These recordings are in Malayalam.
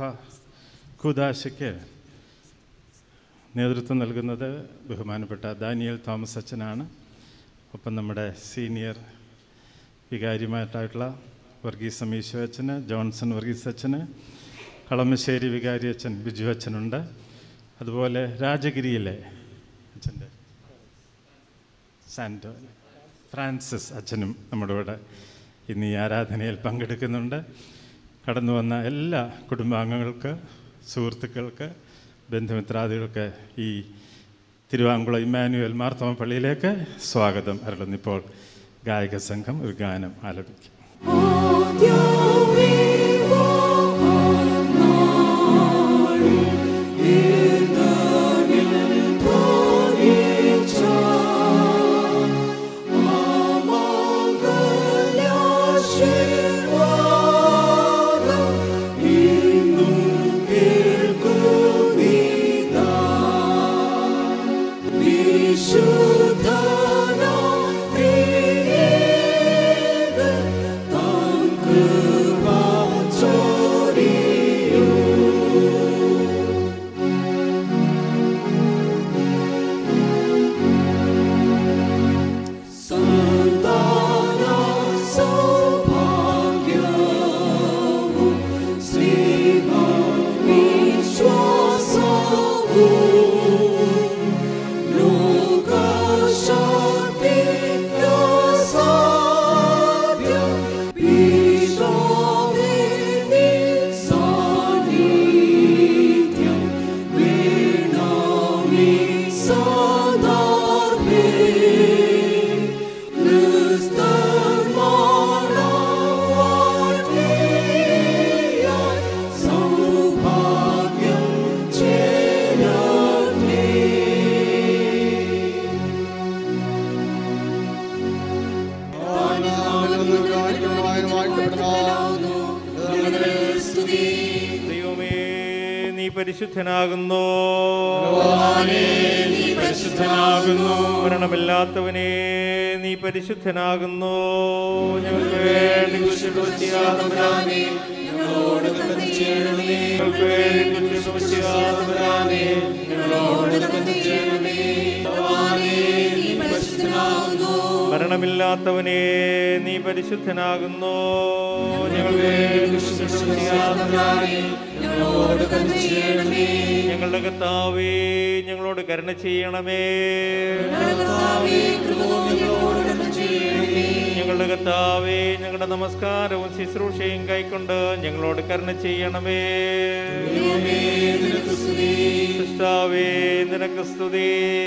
കൂദാശയ്ക്ക് നേതൃത്വം നൽകുന്നത് ബഹുമാനപ്പെട്ട ദാനിയൽ തോമസ് അച്ഛനാണ് ഒപ്പം നമ്മുടെ സീനിയർ വികാരിമായിട്ടായിട്ടുള്ള വർഗീസ് അമീശോ അച്ഛന് ജോൺസൺ വർഗീസ് അച്ഛന് കളമശ്ശേരി വികാരി അച്ഛൻ ബിജു അച്ഛനുണ്ട് അതുപോലെ രാജഗിരിയിലെ അച്ഛൻ്റെ സാൻറ്റോ ഫ്രാൻസിസ് അച്ഛനും നമ്മുടെ കൂടെ ഇന്ന് ഈ ആരാധനയിൽ പങ്കെടുക്കുന്നുണ്ട് കടന്നു വന്ന എല്ലാ കുടുംബാംഗങ്ങൾക്ക് സുഹൃത്തുക്കൾക്ക് ബന്ധുമിത്രാദികൾക്ക് ഈ തിരുവാങ്കുളം ഇമ്മാനുവൽ മാർത്തോമ പള്ളിയിലേക്ക് സ്വാഗതം അരുളുന്നു ഇപ്പോൾ ഗായക സംഘം ഒരു ഗാനം ആലപിക്കും ദൈവമേ നീ പരിശുദ്ധനാകുന്നു മരണമില്ലാത്തവനെ നീ പരിശുദ്ധനാകുന്നു ഞങ്ങൾക്ക് വേണ്ടി കുരിശിലുമത്തിയാതവരാനെ, ഞങ്ങൾക്ക് വേണ്ടി കുരിശിലുമത്തിയാതവരാനെ, മരണമില്ലാത്തവനെ നീ പരിശുദ്ധനാകുന്നു ഞങ്ങൾക്ക് വേണ്ടി കുരിശിലുമത്തിയാതവരാനെ, ഞങ്ങളുടെ കർത്താവേ ഞങ്ങളോട് കരുണ ചെയ്യണമേ ഞങ്ങളുടെ കർത്താവേ ഞങ്ങളുടെ നമസ്കാരവും ശുശ്രൂഷയും കൈക്കൊണ്ട് ഞങ്ങളോട് കരുണ ചെയ്യണമേ സൃഷ്ടാവേ നിനക്ക് സ്തുതി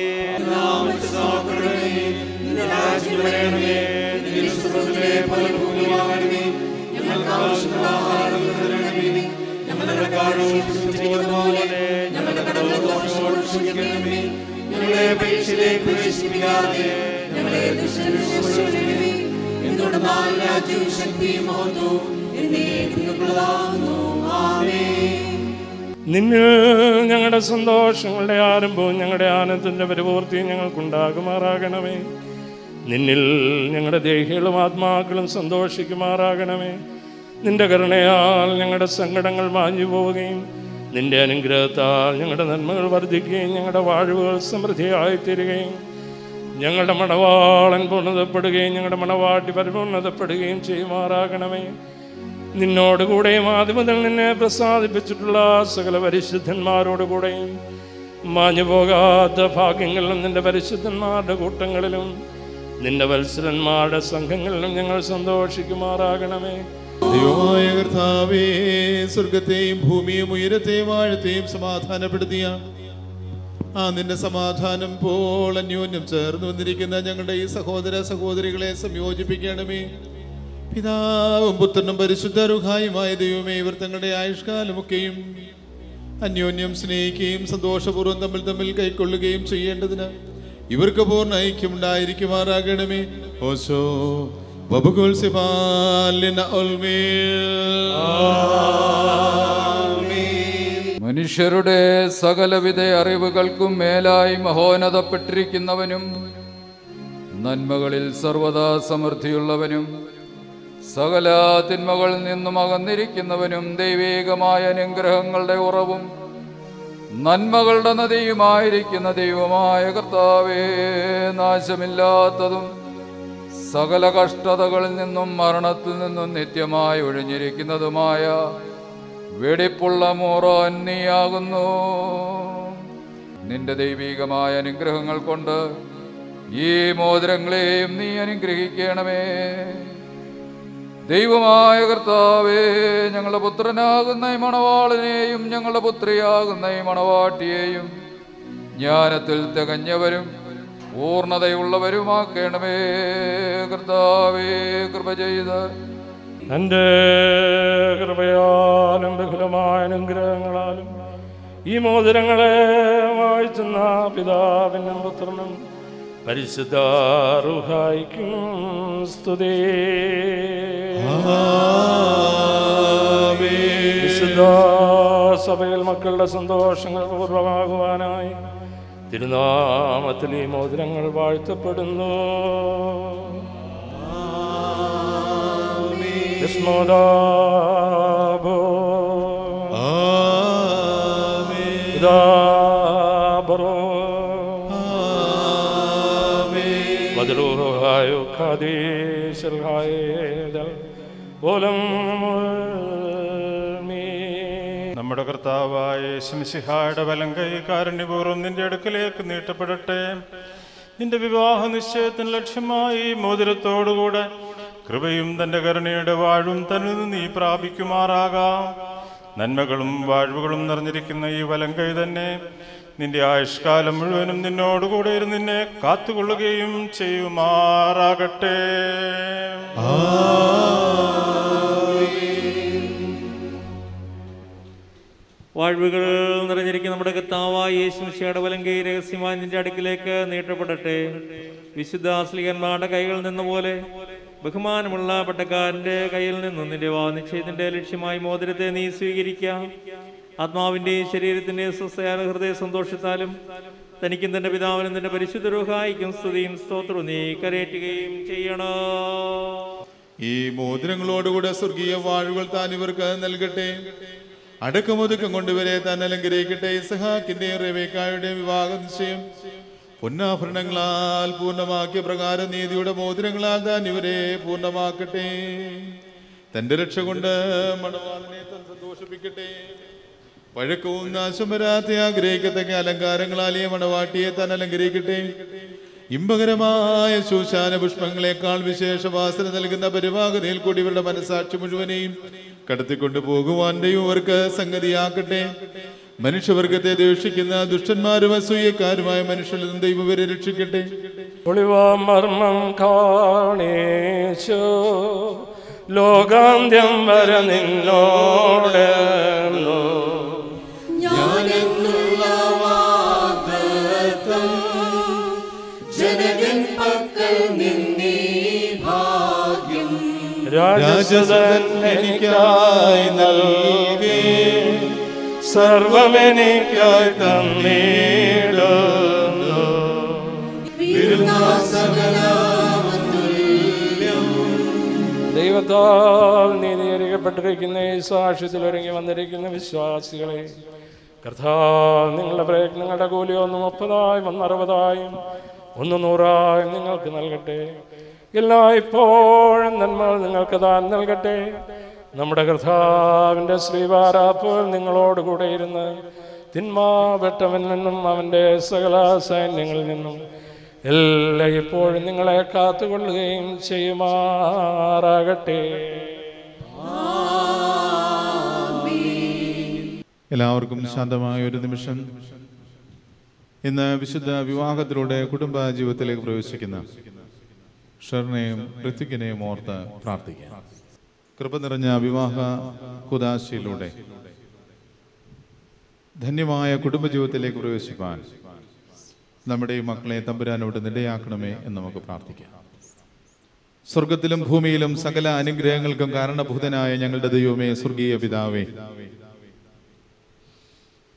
രാജ്യം വരണമേ, നിന്റെ ഇഷ്ടത്തിലെ പോലെ ഭൂമിയിലാകണമേ. ഞങ്ങൾക്ക് ആവശ്യമുള്ള ആഹാരം തരണമേ. ഞങ്ങളുടെ കാരണവും പോലെ ഞങ്ങളുടെ കടങ്ങളോട് ക്ഷമിക്കണമേ ഞങ്ങളെ പരീക്ഷയിലേക്ക് പ്രവേശിപ്പിക്കാതെ ഞങ്ങളെ ദുഷ്ടനിൽ എന്തുകൊണ്ടെന്നാൽ രാജ്യവും ശക്തിയും മഹത്വവും എന്നേക്കുള്ളതാകുന്നു. ആമേൻ. നിന്നിൽ ഞങ്ങളുടെ സന്തോഷങ്ങളുടെ ആരംഭവും ഞങ്ങളുടെ ആനന്ദത്തിൻ്റെ പരിപൂർത്തിയും ഞങ്ങൾക്കുണ്ടാകുമാറാകണമേ നിന്നിൽ ഞങ്ങളുടെ ദേഹികളും ആത്മാക്കളും സന്തോഷിക്കുമാറാകണമേ നിന്റെ കരുണയാൽ ഞങ്ങളുടെ സങ്കടങ്ങൾ മാഞ്ഞു പോവുകയും നിന്റെ അനുഗ്രഹത്താൽ ഞങ്ങളുടെ നന്മകൾ വർദ്ധിക്കുകയും ഞങ്ങളുടെ വാഴ്വുകൾ സമൃദ്ധിയായിത്തീരുകയും ഞങ്ങളുടെ മണവാളൻ പൂർണ്ണതപ്പെടുകയും ഞങ്ങളുടെ മണവാട്ടി പരിപൂർണതപ്പെടുകയും ചെയ്യുമാറാകണമേ നിന്നോടുകൂടെയും ആദ്യം മുതൽ നിന്നെ പ്രസാദിപ്പിച്ചിട്ടുള്ള സകല പരിശുദ്ധന്മാരോടുകൂടെയും മാഞ്ഞു പോകാത്ത ഭാഗ്യങ്ങളിലും നിന്റെ പരിശുദ്ധന്മാരുടെ കൂട്ടങ്ങളിലും നിന്റെ വത്സരന്മാരുടെ സംഘങ്ങളിലും ഞങ്ങൾ സന്തോഷിക്കുമാറാകണമേ ദൈവമായ കർത്താവേ സ്വർഗത്തെയും ഭൂമിയും ഉയരത്തെയും ആഴത്തെയും സമാധാനപ്പെടുത്തിയ ആ നിന്റെ സമാധാനം പോൾ അന്യോന്യം ചേർന്ന് വന്നിരിക്കുന്ന ഞങ്ങളുടെ ഈ സഹോദര സഹോദരികളെ സംയോജിപ്പിക്കണമേ പിതാവും പുത്രനും പരിശുദ്ധ റുഹായുമായ ദൈവമേ ഇവർ തങ്ങളുടെ ആയുഷ്കാലമൊക്കെയും അന്യോന്യം സ്നേഹിക്കുകയും സന്തോഷപൂർവ്വം തമ്മിൽ തമ്മിൽ കൈക്കൊള്ളുകയും ചെയ്യേണ്ടതിന് ഇവർക്ക് പൂർണ്ണ ഐക്യമുണ്ടായിരിക്കുമാറാകണമേ ഓശോ ബബുകുൽ സിബാലിന മനുഷ്യരുടെ സകലവിധ അറിവുകൾക്കും മേലായി മഹോന്നതപ്പെട്ടിരിക്കുന്നവനും നന്മകളിൽ സർവദാ സമൃദ്ധിയുള്ളവനും സകല തിന്മകളിൽ നിന്നും അകന്നിരിക്കുന്നവനും ദൈവീകമായ അനുഗ്രഹങ്ങളുടെ ഉറവും നന്മകളുടെ നദിയുമായിരിക്കുന്ന ദൈവമായ കർത്താവേ നാശമില്ലാത്തതും സകല കഷ്ടതകളിൽ നിന്നും മരണത്തിൽ നിന്നും നിത്യമായി ഒഴിഞ്ഞിരിക്കുന്നതുമായ വെടിപ്പുള്ള മോറോൻ നീയാകുന്നു നിന്റെ ദൈവീകമായ അനുഗ്രഹങ്ങൾ കൊണ്ട് ഈ മോതിരങ്ങളെയും നീ അനുഗ്രഹിക്കണമേ ദൈവമായ കർത്താവേ ഞങ്ങളുടെ പുത്രനാകുന്ന ഈ മണവാളനെയും ഞങ്ങളുടെ പുത്രിയാകുന്ന ഈ മണവാട്ടിയെയും ജ്ഞാനത്തിൽ തികഞ്ഞവരും പൂർണ്ണതയുള്ളവരുമാക്കണമേ കർത്താവേ കൃപ ചെയ്ത് തൻ്റെ കൃപയാലും ബഹുലമായ അനുഗ്രഹങ്ങളാലും ഈ മോതിരങ്ങളെ വാഴ്ത്തുന്ന പിതാവിനും പുത്രനും പരിശുദ്ധ റുഹായിക്കും സ്തുതി വിശുദ്ധ സഭയിൽ മക്കളുടെ സന്തോഷങ്ങൾ പൂർണ്ണമാകുവാനായി തിരുനാമത്തിൽ ഈ മോതിരങ്ങൾ വാഴ്ത്തപ്പെടുന്നു Esmodabo Idabaro Madruhayo Kadesh el Olam നമ്മുടെ കർത്താവായ ശംസിഹായുടെ വലം കൈ കാരുണ്യപൂർവ്വം നിന്റെ അടുക്കലേക്ക് നീട്ടപ്പെടട്ടെ നിന്റെ വിവാഹ നിശ്ചയത്തിന് ലക്ഷ്യമായി ഈ മോതിരത്തോടുകൂടെ കൃപയും തന്റെ കരുണയുടെ വാഴും തന്നിൽ നീ പ്രാപിക്കുമാറാകാം നന്മകളും വാഴ്വുകളും നിറഞ്ഞിരിക്കുന്ന ഈ വലം കൈ തന്നെ നിന്റെ ആയുഷ്കാലം മുഴുവനും നിന്നോടുകൂടെ ഇരുന്ന് നിന്നെ കാത്തുകൊള്ളുകയും ചെയ്യുമാറാകട്ടെ വാഴ്വുകൾ നിറഞ്ഞിരിക്കുന്ന നമ്മുടെ കർത്താവായ യേശുമിശിയുടെ വലങ്കൈ രഹസ്യമായി നിന്റെ അടുക്കിലേക്ക് നീട്ടപ്പെടട്ടെ വിശുദ്ധ സ്ലീഹന്മാരുടെ കൈകളിൽ നിന്ന പോലെ ബഹുമാനമുള്ള പട്ടക്കാരന്റെ കയ്യിൽ നിന്നും നിന്റെ വാനിശ്ചയത്തിന്റെ ലക്ഷ്യമായി മോതിരത്തെ നീ സ്വീകരിക്കാം ആത്മാവിന്റെയും ശരീരത്തിന്റെയും സ്വസ്ഥയായ ഹൃദയ സന്തോഷത്താലും തനിക്കും തന്റെ പിതാവിനും തന്റെ പരിശുദ്ധ രൂഹായിക്കും സ്തുതിയും സ്തോത്രവും നീ കരയറ്റുകയും ചെയ്യണോ ഈ മോതിരങ്ങളോടുകൂടെ സ്വർഗീയ വാഴുകൾ താൻ ഇവർക്ക് നൽകട്ടെ അടക്കമൊതുക്കം കൊണ്ടുവരെ താൻ അലങ്കരിക്കട്ടെ ഇസഹാക്കിന്റെയും റേവേക്കായുടെയും വിവാഹ നിശ്ചയം പൊന്നാഭരണങ്ങളാൽ പൂർണ്ണമാക്കിയ പ്രകാരം നീതിയുടെ മോതിരങ്ങളാൽ താൻ ഇവരെ പൂർണ്ണമാക്കട്ടെ തന്റെ രക്ഷ കൊണ്ട് മണവാളനെ താൻ സന്തോഷിപ്പിക്കട്ടെ പഴക്കവും നാശം വരാത്ത ആഗ്രഹിക്കത്തക്ക അലങ്കാരങ്ങളാൽ ഈ മണവാട്ടിയെ താൻ അലങ്കരിക്കട്ടെ ഇമ്പകരമായ ശൂശാന പുഷ്പങ്ങളെക്കാൾ വിശേഷവാസന നൽകുന്ന പരിവാഹനയിൽ കൂടി ഇവരുടെ മനസാക്ഷി മുഴുവനെയും കടത്തിക്കൊണ്ടു പോകുവാൻ ദൈവം അവർക്ക് സംഗതിയാക്കട്ടെ മനുഷ്യവർഗത്തെ ദേഷിക്കുന്ന ദുഷ്ടന്മാരും അസൂയക്കാരുമായ മനുഷ്യരിൽ നിന്ന് ദൈവം ഇവരെ രക്ഷിക്കട്ടെ ഒളിവാമർമ്മം കാണേശോ ലോകാന്ത്യം വര നിന്നോട് ഞാനെന്നുള്ള വാഗ്ദത്തം ജനകൻ പക്കൽ നിന്നീ ഭാഗ്യം രാജസദൻ എനിക്കായി നൽകി സർവമെനിക്കായി തന്നിടുന്നു ദൈവത്താൽ നീതീകരിക്കപ്പെട്ടിരിക്കുന്ന ഈ സാക്ഷ്യത്തിൽ ഒരുങ്ങി വന്നിരിക്കുന്ന വിശ്വാസികളെ കർത്താവ് നിങ്ങളുടെ പ്രയത്നങ്ങളുടെ കൂലി ഒന്ന് മുപ്പതായും ഒന്ന് അറുപതായും ഒന്ന് നൂറായും നിങ്ങൾക്ക് നൽകട്ടെ എല്ലാ ഇപ്പോഴും നന്മകൾ നിങ്ങൾക്ക് താൻ നൽകട്ടെ നമ്മുടെ കർത്താവിൻ്റെ ശ്രീവാരാപ്പോൾ നിങ്ങളോടുകൂടെ ഇരുന്ന് തിന്മാ വെട്ടവനിൽ നിന്നും അവൻ്റെ സകല സൈന്യങ്ങളിൽ നിന്നും എല്ലാം ഇപ്പോഴും നിങ്ങളെ കാത്തുകൊള്ളുകയും ചെയ്യുമാറാകട്ടെ എല്ലാവർക്കും ശാന്തമായ ഒരു നിമിഷം ഇന്ന് വിശുദ്ധ വിവാഹത്തിലൂടെ കുടുംബ ജീവിതത്തിലേക്ക് പ്രവേശിക്കുന്ന ഷെറിനെയും ഋത്വിക്കിനെയും ഓർത്ത് പ്രാർത്ഥിക്കാം കൃപ നിറഞ്ഞ വിവാഹ കുദാശയിലൂടെ ധന്യമായ കുടുംബജീവിതത്തിലേക്ക് പ്രവേശിപ്പാൻ നമ്മുടെ ഈ മക്കളെ തമ്പുരാനോട് നിടയാക്കണമേ എന്ന് നമുക്ക് പ്രാർത്ഥിക്കാം സ്വർഗത്തിലും ഭൂമിയിലും സകല അനുഗ്രഹങ്ങൾക്കും കാരണഭൂതനായ ഞങ്ങളുടെ ദൈവമേ സ്വർഗീയ പിതാവേ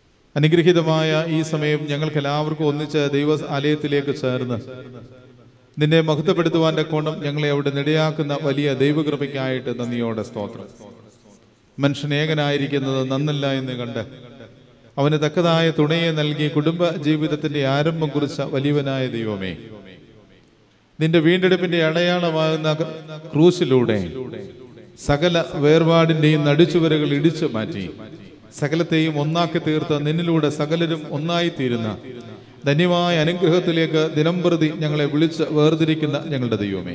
അനുഗ്രഹീതമായ ഈ സമയം ഞങ്ങൾക്ക് എല്ലാവർക്കും ഒന്നിച്ച് ദൈവ ആലയത്തിലേക്ക് ചേർന്ന് നിന്നെ മഹത്വപ്പെടുത്തുവാന്റെ കോണം ഞങ്ങളെ അവിടെ നെടിയാക്കുന്ന വലിയ ദൈവകൃപയ്ക്കായിട്ട് നന്ദിയോടെ സ്തോത്രം മനുഷ്യൻ ഏകനായിരിക്കുന്നത് നന്നല്ല എന്ന് കണ്ട് അവന് തക്കതായ തുണയെ നൽകി കുടുംബ ജീവിതത്തിന്റെ ആരംഭം കുറിച്ച വലിയവനായ ദൈവമേ നിന്റെ വീണ്ടെടുപ്പിന്റെ അടയാളമാകുന്ന ക്രൂശിലൂടെ സകല വേർപാടിന്റെയും നടിച്ചുവരകൾ ഇടിച്ചു മാറ്റി സകലത്തെയും ഒന്നാക്കി തീർത്ത് നിന്നിലൂടെ സകലരും ഒന്നായി തീരുന്ന ധന്യമായ അനുഗ്രഹത്തിലേക്ക് ദിനംപ്രതി ഞങ്ങളെ വിളിച്ച് വേർതിരിക്കുന്ന ഞങ്ങളുടെ ദൈവമേ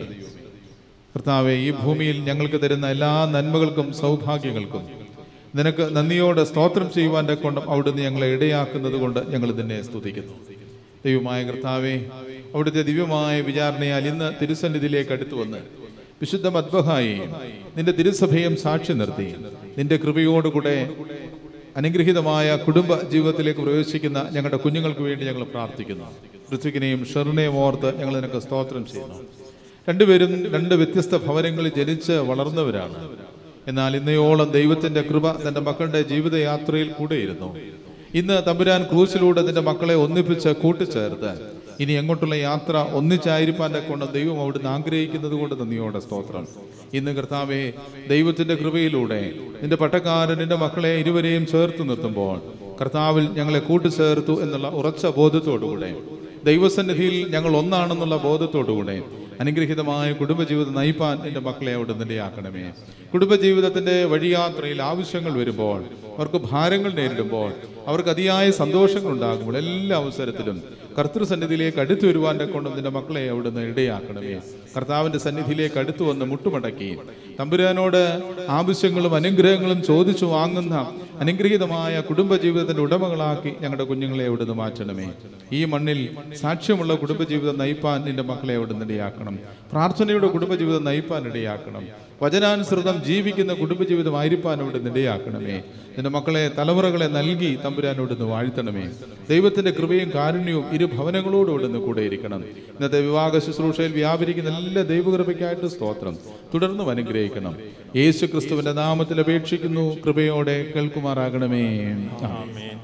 കർത്താവെ ഈ ഭൂമിയിൽ ഞങ്ങൾക്ക് തരുന്ന എല്ലാ നന്മകൾക്കും സൗഭാഗ്യങ്ങൾക്കും നിനക്ക് നന്ദിയോടെ സ്തോത്രം ചെയ്യുവാൻ്റെ കൊണ്ടും അവിടുന്ന് ഞങ്ങളെ ഇടയാക്കുന്നത് കൊണ്ട് ഞങ്ങൾ നിന്നെ സ്തുതിക്കുന്നു ദൈവമായ കർത്താവെ അവിടുത്തെ ദിവ്യമായ വിചാരണയാൽ ഇന്ന് തിരുസന്നിധിയിലേക്ക് അടുത്തു വന്ന് വിശുദ്ധ മദ്ബഹായി നിന്റെ തിരുസഭയും സാക്ഷി നിർത്തി നിന്റെ കൃപയോടുകൂടെ അനുഗ്രഹീതമായ കുടുംബ ജീവിതത്തിലേക്ക് പ്രവേശിക്കുന്ന ഞങ്ങളുടെ കുഞ്ഞുങ്ങൾക്ക് വേണ്ടി ഞങ്ങൾ പ്രാർത്ഥിക്കുന്നു ഋത്വിക്കിനെയും ഷെറിനെയും ഓർത്ത് ഞങ്ങൾ നിനക്ക് സ്തോത്രം ചെയ്യുന്നു രണ്ടുപേരും രണ്ട് വ്യത്യസ്ത ഭവനങ്ങളിൽ ജനിച്ച് വളർന്നവരാണ് എന്നാൽ ഇന്നയോളം ദൈവത്തിന്റെ കൃപ തന്റെ മക്കളുടെ ജീവിതയാത്രയിൽ കൂടെയിരുന്നു ഇന്ന് തമ്പുരാൻ ക്രൂസിലൂടെ തന്റെ മക്കളെ ഒന്നിപ്പിച്ച് കൂട്ടിച്ചേർത്ത് ഇനി എങ്ങോട്ടുള്ള യാത്ര ഒന്നിച്ചായിരിക്കാൻ്റെ കൊണ്ട് ദൈവം അവിടുന്ന് ആഗ്രഹിക്കുന്നത് കൊണ്ട് നന്ദിയോടെ സ്തോത്രം ഇന്ന് കർത്താവെ ദൈവത്തിന്റെ കൃപയിലൂടെ നിന്റെ പട്ടക്കാരൻ നിന്റെ മക്കളെ ഇരുവരെയും ചേർത്ത് നിർത്തുമ്പോൾ കർത്താവിൽ ഞങ്ങളെ കൂട്ടിച്ചേർത്തു എന്നുള്ള ഉറച്ച ബോധത്തോടുകൂടെ ദൈവസന്നിധിയിൽ ഞങ്ങൾ ഒന്നാണെന്നുള്ള ബോധത്തോടുകൂടെ അനുഗ്രഹീതമായ കുടുംബജീവിതം നയിപ്പാൻ എൻ്റെ മക്കളെ അവിടെ നിലയാക്കണമേ കുടുംബജീവിതത്തിന്റെ വഴിയാത്രയിൽ ആവശ്യങ്ങൾ വരുമ്പോൾ അവർക്ക് ഭാരങ്ങൾ നേരിടുമ്പോൾ അവർക്ക് അതിയായ സന്തോഷങ്ങൾ ഉണ്ടാകുമ്പോൾ എല്ലാ അവസരത്തിലും കർത്തൃസന്നിധിയിലേക്ക് അടുത്തു വരുവാൻ്റെ കൊണ്ട് നിന്റെ മക്കളെ അവിടുന്ന് ഇടയാക്കണമേ കർത്താവിന്റെ സന്നിധിയിലേക്ക് അടുത്തു വന്ന് മുട്ടുമടക്കി തമ്പുരാനോട് ആവശ്യങ്ങളും അനുഗ്രഹങ്ങളും ചോദിച്ചു വാങ്ങുന്ന അനുഗ്രഹീതമായ കുടുംബജീവിതത്തിന്റെ ഉടമകളാക്കി ഞങ്ങളുടെ കുഞ്ഞുങ്ങളെ അവിടുന്ന് മാറ്റണമേ ഈ മണ്ണിൽ സാക്ഷ്യമുള്ള കുടുംബജീവിതം നയിപ്പാൻ നിന്റെ മക്കളെ അവിടുന്ന് ഇടയാക്കണം പ്രാർത്ഥനയുടെ കുടുംബജീവിതം നയിപ്പാൻ ഇടയാക്കണം വചനാനുസൃതം ജീവിക്കുന്ന കുടുംബജീവിതം ആയിരിക്കാൻ അവിടുന്ന് ഇടയാക്കണമേ നിന്റെ മക്കളെ തലമുറകളെ നൽകി തമ്പുരാനോടുന്ന് വാഴ്ത്തണമേ ദൈവത്തിന്റെ കൃപയും കാരുണ്യവും ഇരു ഭവനങ്ങളോടും ഇവിടുന്ന് കൂടെ ഇരിക്കണം ഇന്നത്തെ വിവാഹ ശുശ്രൂഷയിൽ വ്യാപരിക്കുന്ന എല്ലാ ദൈവകൃപയ്ക്കായിട്ട് സ്തോത്രം തുടർന്നും അനുഗ്രഹിക്കണം യേശു ക്രിസ്തുവിന്റെ നാമത്തിൽ അപേക്ഷിക്കുന്നു കൃപയോടെ കേൾക്കുമാറാകണമേ ആമേൻ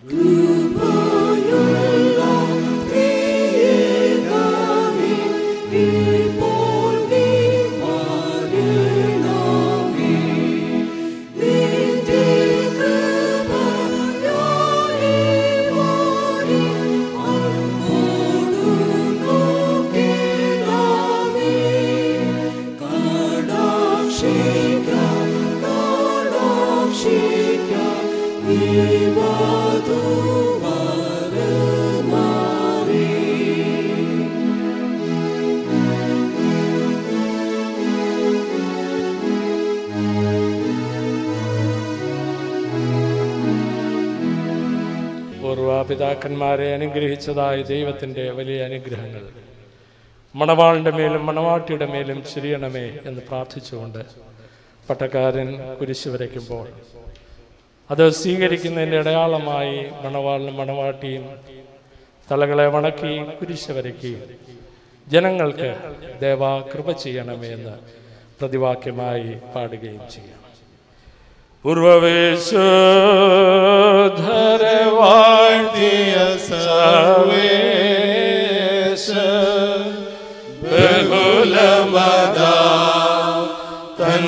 പൂർവാപിതാക്കന്മാരെ അനുഗ്രഹിച്ചതായ ദൈവത്തിൻ്റെ വലിയ അനുഗ്രഹങ്ങൾ മണവാളിൻ്റെ മേലും മണവാട്ടിയുടെ മേലും ചിരിയണമേ എന്ന് പ്രാർത്ഥിച്ചുകൊണ്ട് പട്ടക്കാരൻ കുരിശ് വരയ്ക്കുമ്പോൾ അത് സ്വീകരിക്കുന്നതിൻ്റെ അടയാളമായി മണവാളിനും മണവാട്ടിയും തലകളെ വണക്കി കുരിശ് വരയ്ക്കുകയും ജനങ്ങൾക്ക് ദേവ കൃപ ചെയ്യണമേ എന്ന് പ്രതിവാക്യമായി പാടുകയും ചെയ്യാം പൂർവവേശോധരെ വാഴ്ത്തിയ സർവേശ ബഹുലമദാ തൻ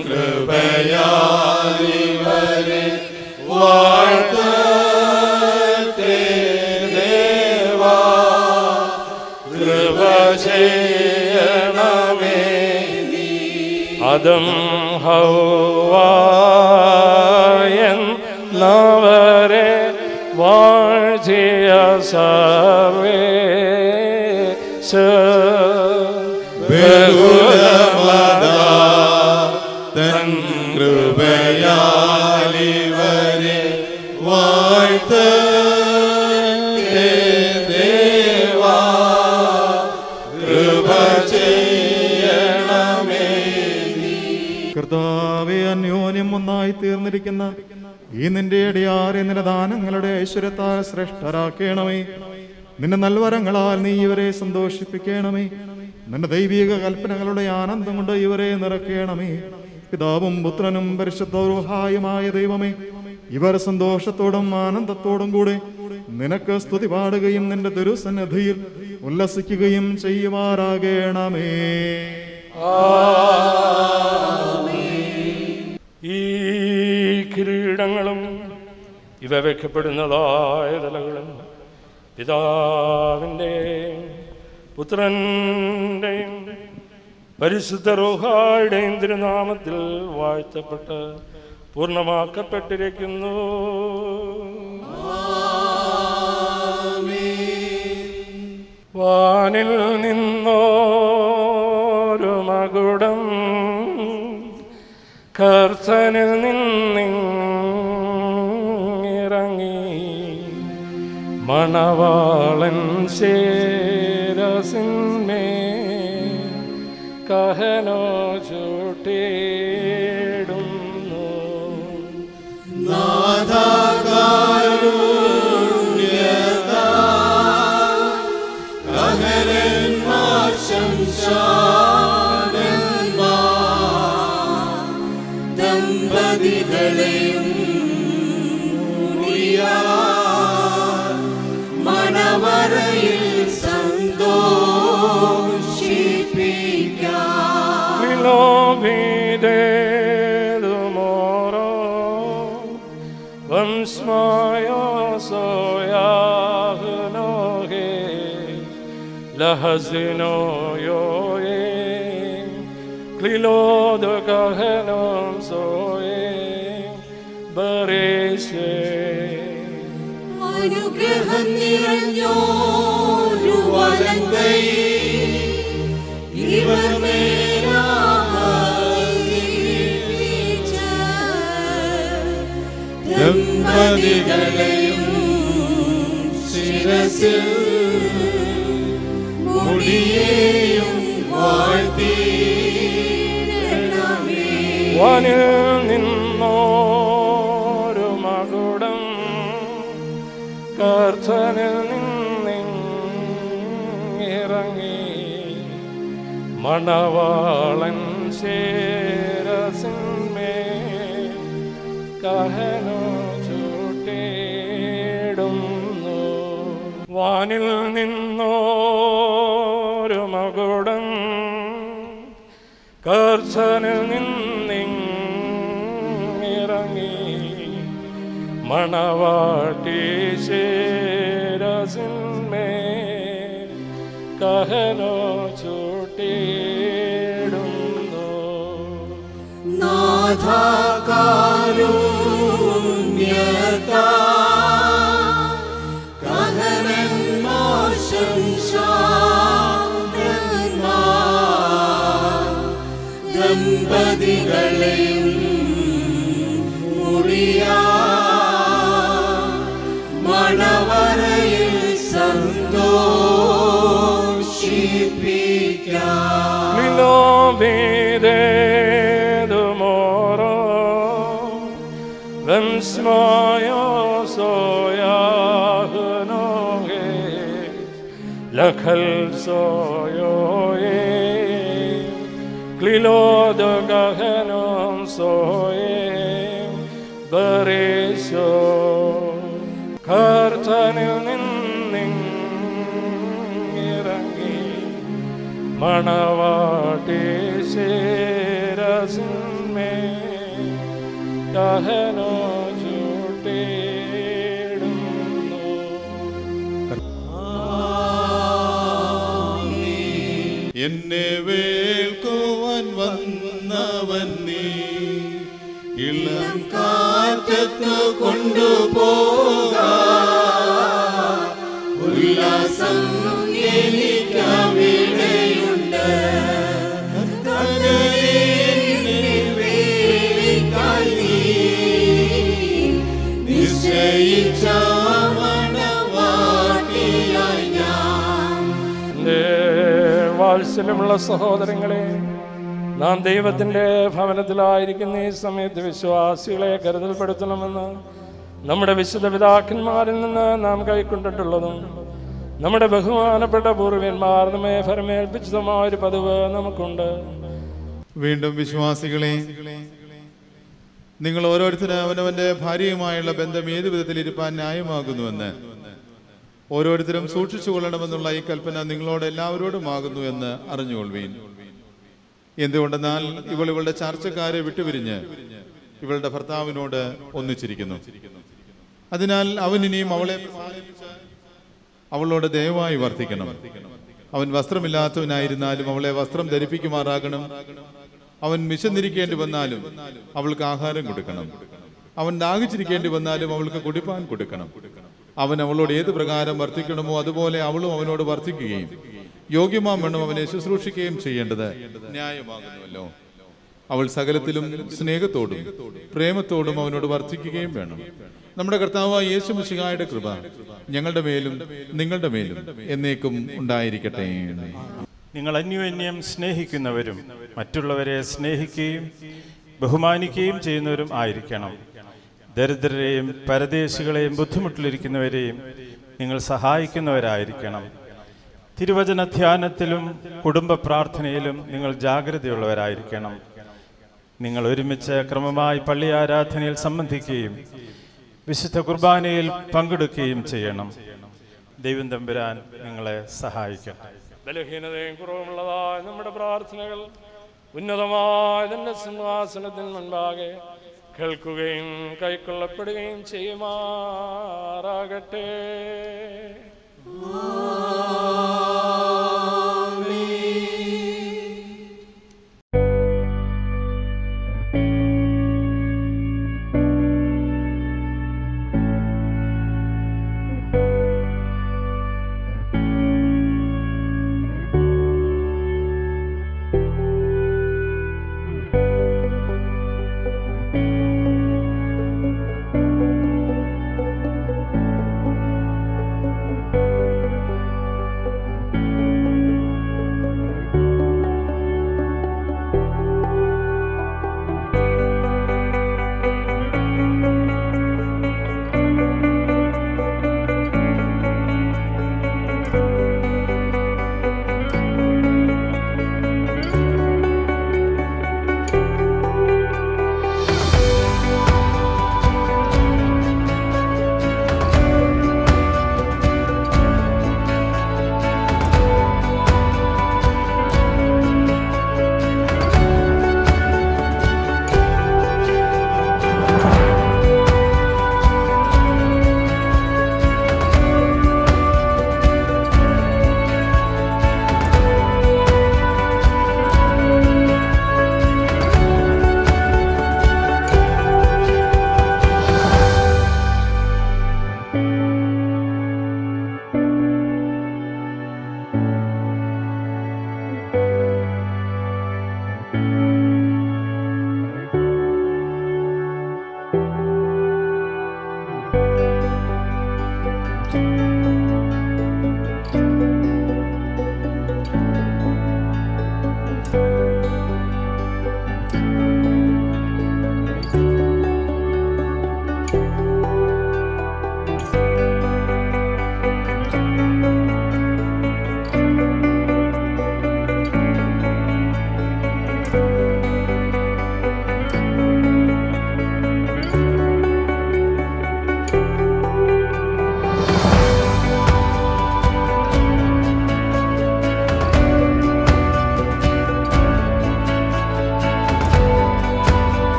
കൃപയാലിവരെ വാഴ്ത്തേ ദേവാ കൃപ ചെയ്യണമേ അതം ഹൗവായൻ നവരെ വാഴ്ചിയ സർവേശ ബഹുലമദാ തൻ കൃപയാലിവരെ വാഴ്ത്തേ ദേവാ കൃപ ചെയ്യണമേ കർത്താവെ അന്യോന്യം ഒന്നായി തീർന്നിരിക്കുന്ന ഈ നിന്റെ അടിയാറെ നിന്റെ ദാനങ്ങളുടെ ഐശ്വര്യത്താൽ ശ്രേഷ്ഠരാക്കണമേ നിന്റെ നൽവരങ്ങളാൽ നീ ഇവരെ സന്തോഷിപ്പിക്കണമേ നിന്റെ ദൈവിക കൽപ്പനകളുടെ ആനന്ദം കൊണ്ട് ഇവരെ നിറയ്ക്കണമേ പിതാവും പുത്രനും പരിശുദ്ധവുമായ ദൈവമേ ഇവർ സന്തോഷത്തോടും ആനന്ദത്തോടും കൂടെ നിനക്ക് സ്തുതി പാടുകയും നിന്റെ തിരുസന്നിധിയിൽ ഉല്ലസിക്കുകയും ചെയ്യുമാറാകണമേ ഈ കിരീടങ്ങളും ഇവ വെക്കപ്പെടുന്നതായ തലകളും പിതാവിൻ്റെയും പുത്രൻ്റെയും പരിശുദ്ധ റോഹായുടെയും തിരുനാമത്തിൽ വാഴ്ത്തപ്പെട്ട് പൂർണ്ണമാക്കപ്പെട്ടിരിക്കുന്നു വാനിൽ നിന്നോരു മകുടം കർത്തനിൽ നിന്നിറങ്ങി മണവാളൻ ശേരസിന്മേ കഹനോ ചൂട്ടിടുന്നു ദമ്പതികളെയും മണവറയിൽ സന്തോഷിപ്പിക്കാം വിലോഭിതേതുമോരോ വംസ്മായ സോയാഹ്നോഹേ ലഹസിനോയോയേ ക്ലിലോദകഹനം സോയേ ബരേശേ അനുഗ്രഹം നിറഞ്ഞോരു വലങ്കൈ ഇവർ മേലാവസിപ്പിച്ച ദമ്പതികളെയും ശിരസിൽ മുടിയേയും വാഴ്ത്തിയിടണമേ വാനിൽ നിന്നോരു മകുടം കർത്തനിൽ നിന്നിറങ്ങി മണവാളൻ ശേരസിന്മേ കഹനോ ചൂട്ടിടുന്നു വാനിൽ നിന്നോരു മകുടം കർശനിൽ നിന്നിറങ്ങി മണവാട്ടി ശേരസിന്മേ കഹനോ ചൂട്ടിടുന്നു നാഥാകാരുണ്യത കഹനന്മാർ ശംശാനന്മാർ ദമ്പതികളെയും മുറിയാ മണവറയിൽ സന്തോഷിപ്പിക്കാം വിലോഭിതേതുമോരോ വംസ്മയോ സോയാഹ്നോഹേ ലഖൽ സോയോയേ ക്ലിലോദഗഹനം സോയേ ബരേശോ കർത്തനിൽ നിന്നിറങ്ങി മണവാട്ടി ശേരസിന്മേ കഹനോ ചൂട്ടിടുന്നു എന്നെ വേൾക്കുവാൻ വന്നവൻ നീ ഇളം കാറ്റത്ത് കൊണ്ടുപോക ഉല്ലാസം എനിക്കവിടെയുണ്ട് നിശ്ചയിച്ച മണവാട്ടിയായി ഞാൻ എൻ്റെ വാത്സല്യമുള്ള സഹോദരങ്ങളെ നാം ദൈവത്തിൻ്റെ ഭവനത്തിലായിരിക്കുന്ന ഈ സമയത്ത് വിശ്വാസികളെ കരുതൽപ്പെടുത്തണമെന്ന് നമ്മുടെ വിശുദ്ധ പിതാക്കന്മാരിൽ നിന്ന് നാം കൈക്കൊണ്ടിട്ടുള്ളതും നമ്മുടെ ബഹുമാനപ്പെട്ട പൂർവ്വന്മാർ നമ്മെ ഫലമേൽപ്പിച്ചതുമായ ഒരു പതിവ് നമുക്കുണ്ട് വീണ്ടും വിശ്വാസികളെ നിങ്ങൾ ഓരോരുത്തരും അവനവന്റെ ഭാര്യയുമായുള്ള ബന്ധം ഏത് വിധത്തിൽ ഇരുപ്പാൻ ന്യായമാകുന്നുവെന്ന് ഓരോരുത്തരും സൂക്ഷിച്ചു കൊള്ളണമെന്നുള്ള ഈ കൽപ്പന നിങ്ങളോട് എല്ലാവരോടുമാകുന്നു എന്ന് അറിഞ്ഞുകൊള്ളുവീൻ എന്തുകൊണ്ടെന്നാൽ ഇവൾ ഇവളുടെ ചർച്ചക്കാരെ വിട്ടുപിരിഞ്ഞ് ഇവളുടെ ഭർത്താവിനോട് ഒന്നിച്ചിരിക്കുന്നു അതിനാൽ അവൻ ഇനിയും അവളെ പ്രസാദിപ്പിച്ച് അവളോട് ദയവായി വർദ്ധിക്കണം അവൻ വസ്ത്രമില്ലാത്തവനായിരുന്നാലും അവളെ വസ്ത്രം ധരിപ്പിക്കുമാറാകണം അവൻ വിശന്നിരിക്കേണ്ടി വന്നാലും അവൾക്ക് ആഹാരം കൊടുക്കണം അവൻ ദാഹിച്ചിരിക്കേണ്ടി വന്നാലും അവൾക്ക് കുടിപ്പാൻ കൊടുക്കണം അവൻ അവളോട് ഏത് പ്രകാരം വർത്തിക്കണമോ അതുപോലെ അവളും അവനോട് വർത്തിക്കുകയും യോഗ്യമാം വേണം അവനെ ശുശ്രൂഷിക്കുകയും ചെയ്യേണ്ടത് ന്യായമാകുന്നുവല്ലോ അവൾ സകലത്തിലും സ്നേഹത്തോടും പ്രേമത്തോടും അവനോട് വർത്തിക്കുകയും വേണം നമ്മുടെ കർത്താവായ യേശു മിശിഹായുടെ കൃപ ഞങ്ങളുടെ മേലും നിങ്ങളുടെ മേലും എന്നേക്കും ഉണ്ടായിരിക്കട്ടെ നിങ്ങൾ അന്യോന്യം സ്നേഹിക്കുന്നവരും മറ്റുള്ളവരെ സ്നേഹിക്കുകയും ബഹുമാനിക്കുകയും ചെയ്യുന്നവരും ആയിരിക്കണം ദരിദ്രരെയും പരദേശികളെയും ബുദ്ധിമുട്ടിലിരിക്കുന്നവരെയും നിങ്ങൾ സഹായിക്കുന്നവരായിരിക്കണം തിരുവചന ധ്യാനത്തിലും കുടുംബ പ്രാർത്ഥനയിലും നിങ്ങൾ ജാഗ്രതയുള്ളവരായിരിക്കണം നിങ്ങൾ ഒരുമിച്ച് ക്രമമായി പള്ളി ആരാധനയിൽ സംബന്ധിക്കുകയും വിശുദ്ധ കുർബാനയിൽ പങ്കെടുക്കുകയും ചെയ്യണം ദൈവം തമ്പുരാൻ നിങ്ങളെ സഹായിക്കട്ടെ ബലഹീനതയും കുറവുമുള്ളതായ നമ്മുടെ പ്രാർത്ഥനകൾ ഉന്നതമായ തന്നെ സിംഹാസനത്തിന് മുൻപാകെ കേൾക്കുകയും കൈക്കൊള്ളപ്പെടുകയും ചെയ്യുമാറാകട്ടെ ആമേൻ